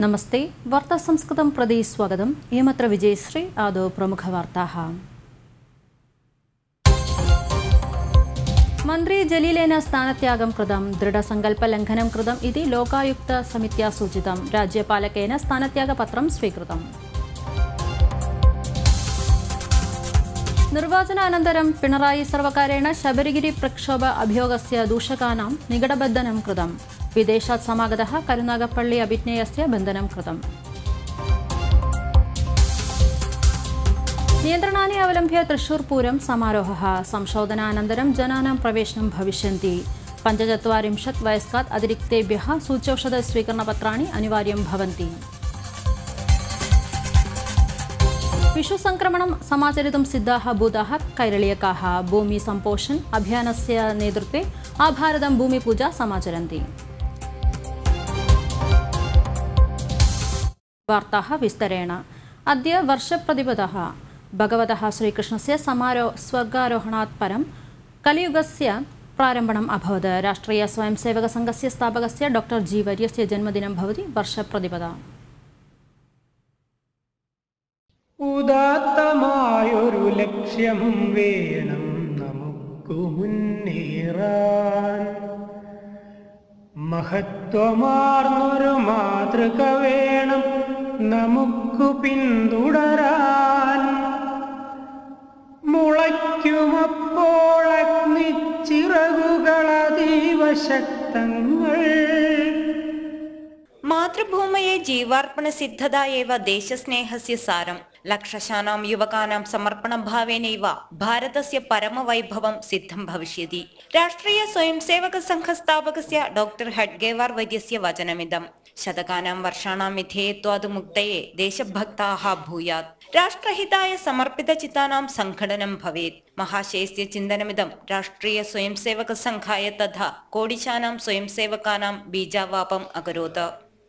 नमस्ते वार्तासंस्कृतं प्रति स्वागतम् इयमत्र विजयश्री आदौ प्रमुखवार्ताः मन्त्री जलीलेन स्थानत्यागं कृतं दृढसङ्कल्पलङ्घनं कृतम् इति लोकायुक्तसमित्या सूचितं राज्यपालकेन स्थानत्यागपत्रं स्वीकृतम् निर्वाचनानन्तरं पिणरायि सर्वकारेण शबरिगिरि प्रक्षोभ अभियोगस्य दूषकानां निकटबन्धनं कृतम् विदेशात् समागतः करुनागपल्लि अभिज्ञेयस्य बन्धनं कृतम् नियन्त्रणानि अवलम्ब्य तृशूर् पूरं समारोहः संशोधनानन्तरं जनानां प्रवेशनं भविष्यन्ति पञ्चचत्वारिंशत् वयस्कात् अतिरिक्तेभ्यः सूच्यौषधस्वीकरणपत्राणि अनिवार्यं भवन्ति विषुसङ्क्रमणं समाचरितुं सिद्धाः भूताः कैरळीयकाः भूमिसम्पोषण अभियानस्य नेतृत्वे आभारतं भूमिपूजा समाचरन्ति वार्ताः विस्तरेण अद्य वर्षप्रतिपदः भगवतः श्रीकृष्णस्य समारो स्वर्गारोहणात् परं कलियुगस्य प्रारम्भणम् अभवत् राष्ट्रियस्वयंसेवकसङ्घस्य स्थापकस्य डाक्टर् जी वर्यस्य जन्मदिनं भवति वर्षप्रतिपदा ഉദാത്തമായൊരു ലക്ഷ്യം വേണം നമുക്കു മുന്നേറാൻ മഹത്വമാർന്നൊരു മാതൃക വേണം നമുക്കു പിന്തുടരാൻ മുളയ്ക്കുമപ്പോൾ അഗ്നിച്ചിറകുകളതീവ ശക്തങ്ങൾ മാതൃഭൂമയെ ജീവാർപ്പണസിദ്ധത एव देशस्नेहस्य सारम् लक्षशानां युवकानां समर्पणभावेनैव भारतस्य परमवैभवं सिद्धं भविष्यति राष्ट्रिय स्वयंसेवक संघस्थापकस्य डॉक्टर् हड्गेवार् वर्यस्य वचनमिदम् शतकानां वर्षाणां विधेयत्वाद् मुक्तये देशभक्ताः भूयात् राष्ट्रहिताय समर्पितचित्तानां सङ्घटनं भवेत् महाशयस्य चिन्तनमिदं राष्ट्रिय स्वयंसेवक सङ्घाय तथा कोडिशानां स्वयंसेवकानां बीजावापम् अकरोत्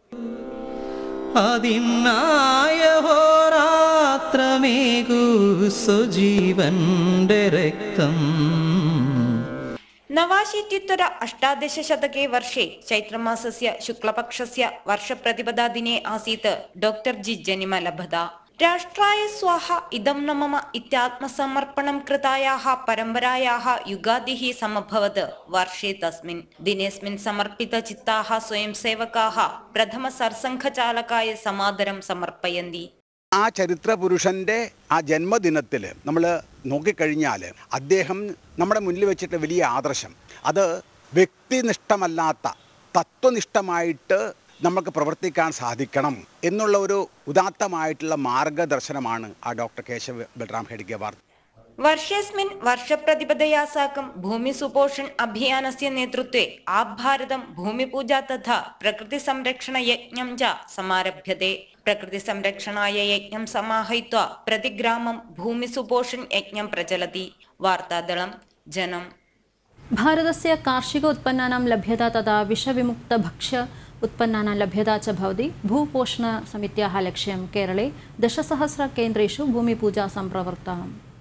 അതിനായ ഹോരാത്രമേകൂ സുജീവന്റെ രക്തം नवाशीत्युत्तर अष्टादशशतके वर्षे चैत्रमासस्य शुक्लपक्षस्य वर्षप्रतिपदा दिने आसीत् डॉक्टर् जि जनिमलभदा राष्ट्राय स्वाहा इदं न मम इत्यात्मसमर्पणं कृतायाः परम्परायाः युगादिः समभवत् वर्षे तस्मिन् दिनेऽस्मिन् समर्पितचित्ताः स्वयंसेवकाः प्रथमसर्सङ्घचालकाय समादरं समर्पयन्ति ആ ചരിത്ര പുരുഷൻ്റെ ആ ജന്മദിനത്തിൽ നമ്മൾ നോക്കിക്കഴിഞ്ഞാൽ അദ്ദേഹം നമ്മുടെ മുന്നിൽ വെച്ചിട്ട് വലിയ ആദർശം അത് വ്യക്തിനിഷ്ഠമല്ലാത്ത തത്വനിഷ്ഠമായിട്ട് നമുക്ക് പ്രവർത്തിക്കാൻ സാധിക്കണം എന്നുള്ള ഒരു ഉദാത്തമായിട്ടുള്ള മാർഗദർശനമാണ് ആ ഡോക്ടർ കേശവ് ബൽറാം ഹെഡ്ഗേവാർ वर्षेऽस्मिन् वर्षप्रतिपदया साकं भूमिसुपोषण अभियानस्य नेतृत्वे आभारतं भूमिपूजा तथा प्रकृतिसंरक्षणयज्ञं च समारभ्यते प्रकृतिसंरक्षणाय यज्ञं समाहयित्वा प्रतिग्रामं भूमिसुपोषण यज्ञं प्रचलति वार्तादलं जनम् भारतस्य कार्षिक उत्पन्नानां लभ्यता तथा विषविमुक्तभक्ष्य उत्पन्नानां लभ्यता च भवति भूपोषणसमित्याः लक्ष्यं केरळे दशसहस्रकेन्द्रेषु भूमिपूजा सम्प्रवृत्ता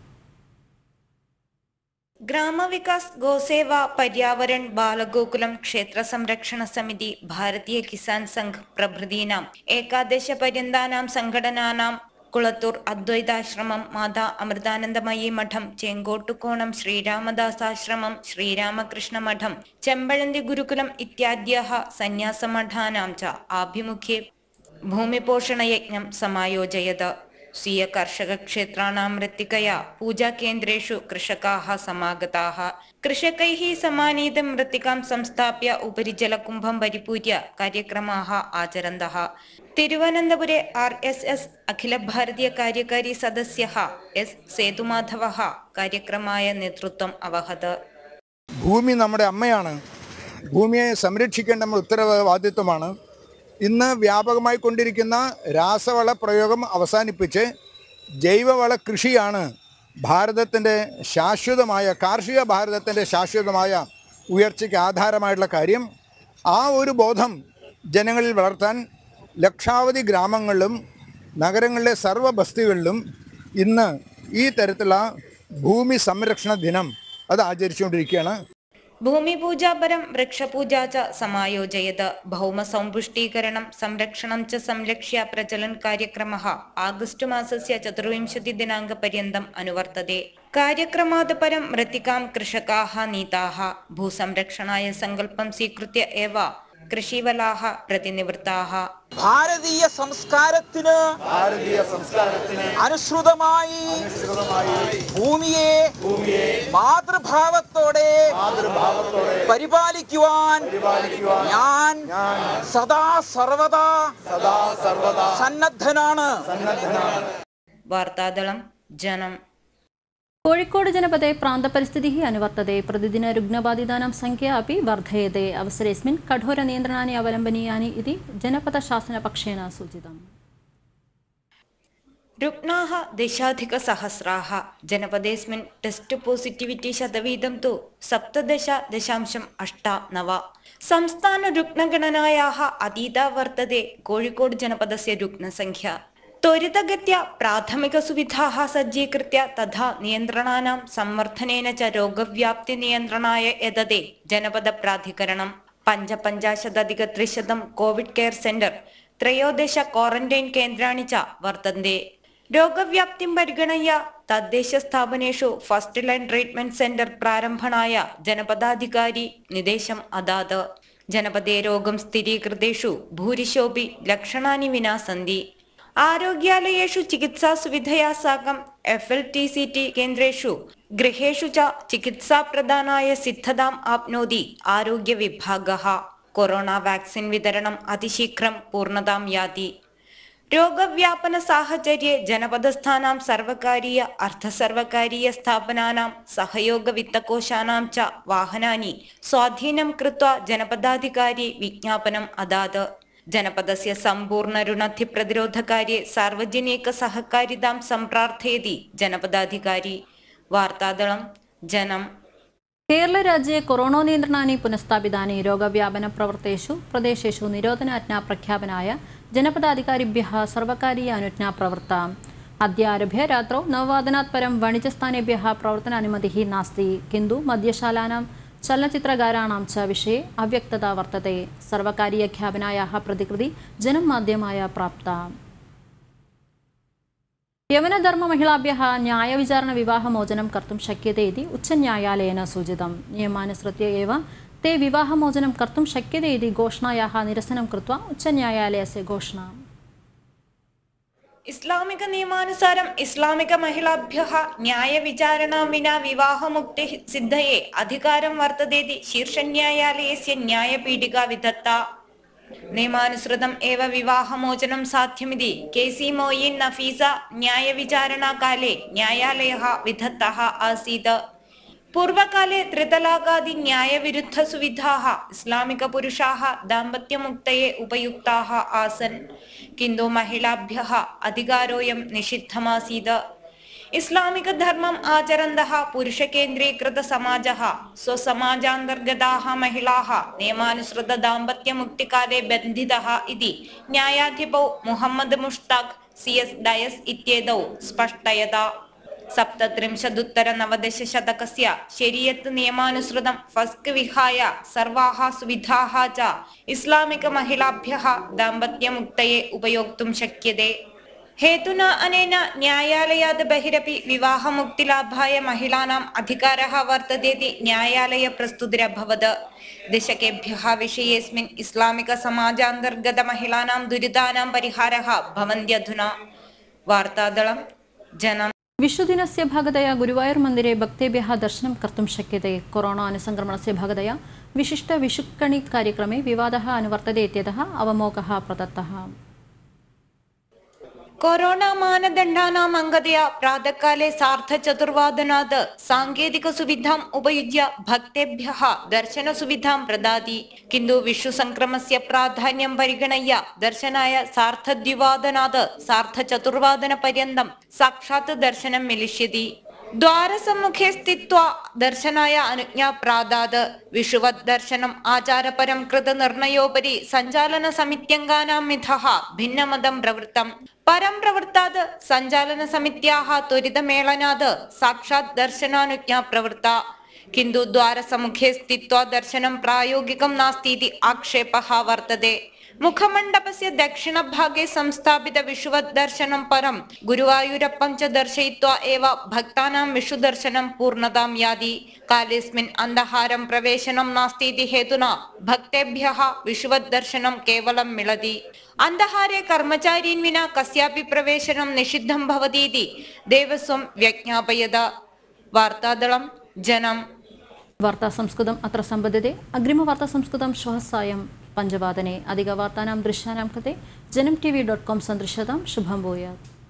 ग्रामविकास गोसेवा पर्यावरण बालगोकुलम क्षेत्र संरक्षण समिति भारतीय किसान संघ प्रभृतीनाम् एकादशपर्यन्तानां सङ्घटनानां കുളത്തൂർ അദ്വൈതാശ്രമം മാതാ അമൃതാനന്ദമയി മഠം ചെങ്കോട്ടുകോണം ശ്രീരാമദാസാശ്രമം ശ്രീരാമകൃഷ്ണ മഠം ചെമ്പഴന്തി ഗുരുകുലം ഇത്യാദ്യः സന്യാസമഠാനാं च ആഭിമുഖ്ये ഭൂമിപോഷണയജ്ഞം समायोजयत स्वीयकर्षकक्षेत्राणां मृत्तिकया पूजाकेन्द्रेषु कृषकाः समागताः कृषकैः समानीतं मृत्तिकां संस्थाप्य उपरि जलकुम्भं परिपूर्य कार्यक्रमाः आचरन्तः तिरुवनन्तपुरे आर् एस् एस् अखिलभारतीयकार्यकारी सदस्यः एस् सेतुमाधवः कार्यक्रमाय नेतृत्वम् अवहत् ഭൂമി നമ്മുടെ അമ്മയാണ് ഭൂമിയെ സംരക്ഷിക്കേണ്ട നമ്മുടെ ഉത്തരവാദിത്വമാണ് ഇന്ന് വ്യാപകമായി കൊണ്ടിരിക്കുന്ന രാസവള പ്രയോഗം അവസാനിപ്പിച്ച് ജൈവവള കൃഷിയാണ് ഭാരതത്തിൻ്റെ ശാശ്വതമായ കാർഷിക ഭാരതത്തിൻ്റെ ശാശ്വതമായ ഉയർച്ചയ്ക്ക് ആധാരമായിട്ടുള്ള കാര്യം ആ ഒരു ബോധം ജനങ്ങളിൽ വളർത്താൻ ലക്ഷാവധി ഗ്രാമങ്ങളിലും നഗരങ്ങളിലെ സർവ്വ ബസ്തികളിലും ഇന്ന് ഈ തരത്തിലുള്ള ഭൂമി സംരക്ഷണ ദിനം അത് ആചരിച്ചുകൊണ്ടിരിക്കുകയാണ് ഭൂമിപൂജാപരം വൃക്ഷപൂജ ച സമായോജയത് ഭൗമസമ്പുഷ്ടീകരണം സംരക്ഷണം ച സംരക്ഷ്യ പ്രചലൻ കാര്യക്രമ ആഗസ്റ്റ് മാസസ്യ ചതുർവിംശതി ദിനാങ്ക പര്യന്തം അനുവർത്തते കാര്യക്രമാത് പരം മൃത്തികാം കൃഷകാः നീതാः ഭൂസംരക്ഷണായ സങ്കല്പം സ്വീകൃത്യ ഏവ കൃഷിവലാः പ്രതിനിവൃത്താः ഭാരതീയ സംസ്കാരത്തിന് അനുസൃതമായി ഭൂമിയെ മാതൃഭാവത്തോടെ പരിപാലിക്കുവാൻ ഞാൻ സദാ സർവദാ സന്നദ്ധനാണ് വാർത്താദളം ജനം कोഴിക്കോട് जनपदे प्रान्तपरिस्थितिः अनुवर्तते प्रतिदिनरुग्णबाधितानां संख्या अपि वर्धयते अवसरेऽस्मिन् कठोरनियन्त्रणानि अवलम्बनीयानि इति जनपदशासनपक्षेण सूचितम् रुग्णाः दशाधिकसहस्राः जनपदेऽस्मिन् टेस्ट् पोसिटिविटि शतवीदं तु सप्तदश दशांशम् अष्ट नव संस्थानरुग्णगणनायाः अतीता वर्तते कोഴിക്കോട് जनपदस्य रुग्णसङ्ख्या त्वरितगत्या प्राथमिकसुविधाः सज्जीकृत्य तथा नियन्त्रणानां संवर्धनेन च रोगव्याप्तिनियन्त्रणाय यदते जनपदप्राधिकरणं पञ्चपञ्चाशदधिकत्रिशतं कोविड् केर् सेण्टर् त्रयोदश क्वारण्टैन् केन्द्राणि च वर्तन्ते രോഗവ്യാപ്തിം പരിഗണയ തദ്ദേശ സ്ഥാപനേഷു ഫസ്റ്റ് ലൈൻ ട്രീറ്റ്മെന്റ് സെന്റർ പ്രാരംഭണായ ജനപദാധികാരി നിർദ്ദേശം അദാത് ജനപദേ രോഗം സ്ഥിരീകൃതേഷു ഭൂരിശോപി ലക്ഷണാനി വിനാ സന്തി ആരോഗ്യാലയേഷു ചികിത്സാസുവിധയാ സാകം F L T C T കേന്ദ്രേഷു ഗൃഹേഷു ച ചികിത്സാപ്രദാനായ സിദ്ധതാം ആപ്നോതി ആരോഗ്യ വിഭാഗः കൊറോണ വാക്സിൻ വിതരണം അതിശീഘ്രം പൂർണ്ണതാം യാതി രോഗവ്യാപന സാഹചര്യെ ജനപദസ്ഥാനാം സർവകാരീയ അർദ്ധസർവകാരീയ സ്ഥാപനാനാം സഹയോഗ വിത്തകോശാനാം ച വാഹനാനി സ്വാധീനം കൃത്വ ജനപദാധികാരി വിജ്ഞാപനം അദാത് ജനപദസ്യ സമ്പൂർണ്ണ രുണധി പ്രതിരോധകാര്യെ സാർവജനിക സഹകാരിതാം സംപ്രാർത്ഥയതി ജനപദാധികാരി വാർത്താദളം ജനം केरलराज्ये कोरोना नियन्त्रणानि पुनഃस्थापितानि रोगव्यापनप्रवृत्तेषु प्रदेशेषु निरोधनाज्ञा प्रख्यापनाय जनपदाधिकारिभ्यः सर्वकारीय अनुज्ञा प्रवृत्ता अद्य आरभ्य रात्रौ नववादनात् परं वाणिज्यस्थानेभ्यः प्रवर्तनानुमतिः नास्ति किन्तु मद्यशालानां चलनचित्रगाराणां च विषये अव्यक्तता वर्तते सर्वकारीयख्यापनायाः प्रतिकृति जनमाध्यमाय प्राप्ता यवनधर्ममहिलाभ्यः न्यायविचारणविवाहमोचनं कर्तुं शक्यते इति उच्चन्यायालयेन सूचितं नियमानुसृत्य एव ते विवाहमोचनं कर्तुं शक्यते इति घोषणायाः निरसनं कृत्वा उच्चन्यायालयस्य घोषणा ഇസ്ലാമിക നിയമാനുസാരം ഇസ്ലാമിക മഹിളാഭ്യः ന്യായവിചാരണാ വിനാ വിവാഹമുക്തി സിദ്ധയെ അധികാരം വർത്തതേതി ശീർഷന്യായാലയस्य ന്യായപീഠിക വിധത്ത നിയമാനുസൃതം ഏവ വിവാഹമോചനം സാധ്യമിതി കെ സി മോയിൻ നഫീസ ന്യായവിചാരണാകാലെ ന്യായാലയः വിധത്തः ആസീത് പൂർവകാലെ ത്രിതലാകാദി ന്യായവിരുദ്ധസുവിधाः इस्लामिकपुरुषाः दाम्पत्यमुक्तये उपयुक्ताः आसन् किन्तु महिलाभ्यः अधिकारोऽयं निषिद्धमासीत् इस्लामिकधर्मम् आचरन्तः पुरुषकेन्द्रीकृतसमाजः स्वसमाजान्तर्गताः महिलाः नियमानुसृतदाम्पत्यमुक्तिकाले बन्धितः इति न्यायाधिपौ मुहम्मद् मुश्ताक् सि एस् डयस् इत्येतौ स्पष्टयता സപ്തത്രിംശതുത്തര നവദശശതകസ്യ ശരീയത്ത് നിയമാനുസൃതം ഫസ്ക് വിഹായ സർവാः സുവിധാः च ഇസ്ലാമിക മഹിളാഭ്യः ദാമ്പത്യമുക്തയെ ഉപയോക്തും ശക്യത്തെ हेतुना अनेन न्यायालयात् बहिरपि विवाहमुक्तिलाभाय महिलानाम् अधिकारः वर्ततेति न्यायालयप्रस्तुतिरभवत् दशकेभ्यः विषयेऽस्मिन् इस्लामिकसमाजान्तर्गतमहिलानां दुरितानां परिहारः भवन्त्यधुना वार्तादलं जनं विशुदिनस्य भागतया गुरुवायूर् मन्दिरे भक्तेभ्यः दर्शनं कर्तुं शक्यते कोरोना अनुसङ्क्रमणस्य भागतया विशिष्टविषुक्कणि कार्यक्रमे विवादः अनुवर्तते इत्यतः अवमोघः प्रदत्तः കൊറോണ മാനദണ്ഡാനാം അംഗതയാ പ്രാതകാലെ സാർദ്ധചതുർവാദനാത് സാങ്കേതിക സുവിധാം ഉപയുജ്യ ഭക്തേഭ്യः ദർശന സുവിധാം പ്രദാതി കിന്തു വിഷു സംക്രമസ്യ പ്രാധാന്യം പരിഗണയ്യ ദർശനായ സാർദ്ധദ്വിവാദനാത് സാർദ്ധചതുർവാദന പര്യന്തം സാക്ഷാത് ദർശനം മിലിഷ്യതി ദ്വാരസമ്മുഖേ സ്ഥിത്വാ ദർശനായ അനുജ്ഞാ പ്രാദാത് വിഷുവത് ദർശനം ആചാരപരം കൃത നിർണയോപരി സഞ്ചാലന സമിത്യംഗാനാം മിഥഃ ഭിന്നമതം പ്രവൃത്തം പരം പ്രവൃത്താത് സഞ്ചാലന സമിത്യാः ത്വരിതമേളനാത് സാക്ഷാത് ദർശനാനുജ്ഞാ പ്രവൃത്ത किन्तु द्वारसमुखे स्थित्वा दर्शनं प्रायोगिकं नास्ति इति आक्षेपः वर्तते मुखमण्डपस्य दक्षिणभागे संस्थापित विषुवदर्शनं परं गुरुवायूरप्पं च दर्शयित्वा एव भक्तानां विषुदर्शनं पूर्णतां याति कालेऽस्मिन् अन्धहारं प्रवेशनं नास्ति इति हेतुना भक्तेभ्यः विषुवदर्शनं केवलं मिलति अन्धहारे कर्मचारीन् विना कस्यापि प्रवेशनं निषिद्धं भवति इति देवस्वं व्यज्ञापयत वार्तादलं जनम् വാർത്താ സംസ്കൃതം അത്ര സമ്പദ്യത്തെ അഗ്രിമവാർത്താ സംസ്കൃതം ശ്വः സായം പഞ്ചവാദനെ അധികവാർത്താനാം ദൃശ്യാനാം കൃത്തെ Janam T V dot com സന്ദൃശ്യതാം ശുഭം ഭൂയാത്